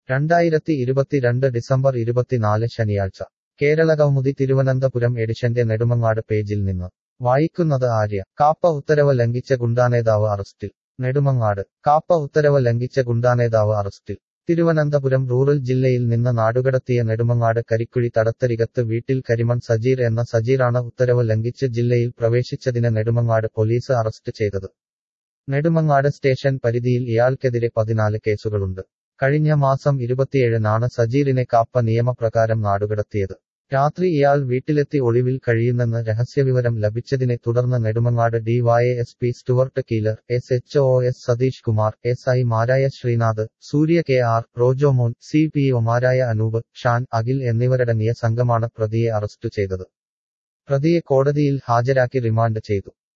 രണ്ടായിരത്തി ഇരുപത്തിരണ്ട് ഡിസംബർ ഇരുപത്തിനാല് ശനിയാഴ്ച കേരളകൗമുദി തിരുവനന്തപുരം എഡിഷന്റെ നെടുമങ്ങാട് പേജിൽ നിന്ന് വായിക്കുന്നത് ആര്യ കാപ്പ ഉത്തരവ് ലംഘിച്ച ഗുണ്ടാനേതാവ് അറസ്റ്റിൽ നെടുമങ്ങാട് കാപ്പ ഉത്തരവ് ലംഘിച്ച ഗുണ്ടാനേതാവ് അറസ്റ്റിൽ തിരുവനന്തപുരം റൂറൽ ജില്ലയിൽ നിന്ന് നാടുകടത്തിയ നെടുമങ്ങാട് കരിക്കുഴി തടത്തരികത്ത് വീട്ടിൽ കരിമൺ സജീർ എന്ന സജീറാണ് ഉത്തരവ് ലംഘിച്ച് ജില്ലയിൽ പ്രവേശിച്ചതിന് നെടുമങ്ങാട് പോലീസ് അറസ്റ്റ് ചെയ്തത് നെടുമങ്ങാട് സ്റ്റേഷൻ പരിധിയിൽ ഇയാൾക്കെതിരെ പതിനാല് കേസുകളുണ്ട് കഴിഞ്ഞ മാസം ഇരുപത്തിയേഴിനാണ് സജീറിനെ കാപ്പ നിയമപ്രകാരം നാടുകടത്തിയത് രാത്രി ഇയാൾ വീട്ടിലെത്തി ഒളിവിൽ കഴിയുന്നെന്ന് രഹസ്യവിവരം ലഭിച്ചതിനെ തുടർന്ന് Nedumangad DYSP Stuart Keeler S H O S Satheesh Kumar S I മാരായ Sreenath Surya K R Rojomon C P ഒമാരായ അനൂപ് ഷാൻ അഖിൽ എന്നിവരടങ്ങിയ സംഘമാണ് പ്രതിയെ അറസ്റ്റ് ചെയ്തത് പ്രതിയെ കോടതിയിൽ ഹാജരാക്കി റിമാൻഡ് ചെയ്തു